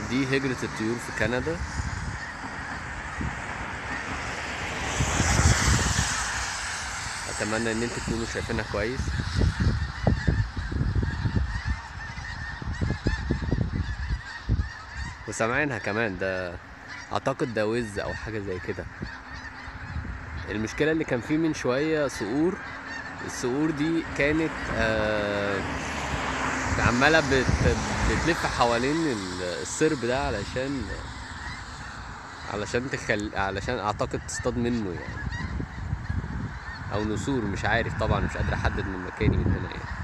دي هجرة الطيور في كندا اتمنى ان انتوا تكونوا شايفينها كويس وسامعينها كمان ده اعتقد ده وز او حاجه زي كده المشكله اللي كان فيه من شويه صقور الصقور دي كانت آه عماله بت بتلف حوالين ال- السرب ده علشان علشان تخل علشان اعتقد تصطاد منه يعني او نسور مش عارف طبعا مش قادر احدد من مكاني من هنا يعني